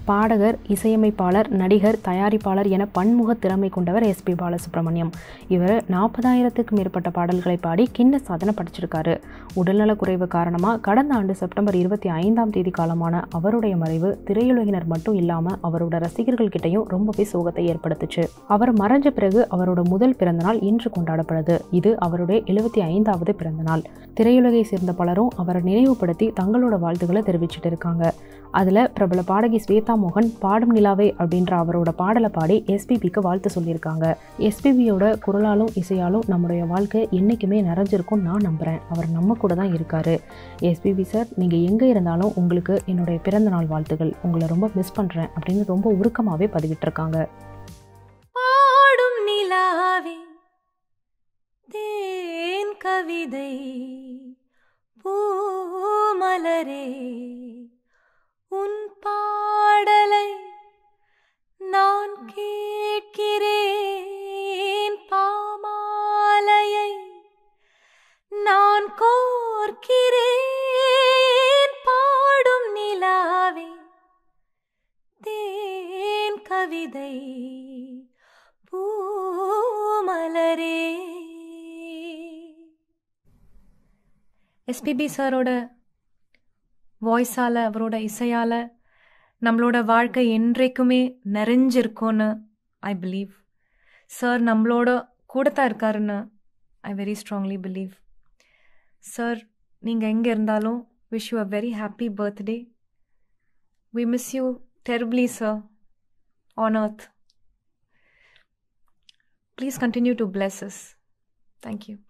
பாடகர் இசையமைப்பாளர் நடிகர் தயாரிப்பாளர் என பன்முக திறமை கொண்டவர் எஸ்பி பாலசுப்ரமணியம் இவர் நாற்பதாயிரத்துக்கும் மேற்பட்ட பாடல்களை பாடி கின்ன சாதனை படைச்சிருக்காரு உடல்நலக்குறைவு காரணமாக கடந்த ஆண்டு செப்டம்பர் இருபத்தி ஐந்தாம் தேதி காலமான அவருடைய மறைவு திரையுலகினர் மட்டும் இல்லாமல் அவரோட ரசிகர்கள் கிட்டையும் ரொம்பவே சோகத்தை ஏற்படுத்துச்சு அவர் மறைஞ்ச பிறகு அவரோட முதல் பிறந்தநாள் இன்று கொண்டாடப்படுது இது அவருடைய எழுபத்தி ஐந்தாவது பிறந்தநாள் திரையுலகை சேர்ந்த பலரும் அவரை நினைவுபடுத்தி தங்களோட வாழ்த்துக்களை தெரிவிச்சிட்டு இருக்காங்க அதில் பிரபல பாடகி ஸ்வேதா மோகன் பாடும் நிலாவே அப்படின்ற அவரோட பாடலை பாடி எஸ்பிபிக்கு வாழ்த்து சொல்லியிருக்காங்க எஸ்பிபியோட குரலாலும் இசையாலும் நம்முடைய வாழ்க்கை என்றைக்குமே நிறைஞ்சிருக்கும் நான் நம்புகிறேன் அவர் நம்ம கூட தான் இருக்காரு எஸ்பிபி சார் நீங்கள் எங்கே இருந்தாலும் உங்களுக்கு என்னுடைய பிறந்த நாள் வாழ்த்துக்கள் உங்களை ரொம்ப மிஸ் பண்ணுறேன் அப்படின்னு ரொம்ப உருக்கமாகவே பதிவிட்டிருக்காங்க பாடும் நிலாவே தேன் கவிதை பூமலரே உன் பாடலை நான் கேட்கிறேன் பாமாலையை நான் கோர்க்கிறேன் பாடும் நிலாவே தேன் கவிதை பூமலரே எஸ்பிபி சாரோட வாய்ஸால் அவரோட இசையால் நம்மளோட வாழ்க்கை என்றைக்குமே நிறைஞ்சிருக்கும்னு ஐ பிலீவ் சார் நம்மளோட கூட தான் இருக்காருன்னு I very strongly believe sir நீங்கள் எங்கே இருந்தாலும் wish you a very happy birthday we miss you terribly, sir, on earth. Please continue to bless us. Thank you.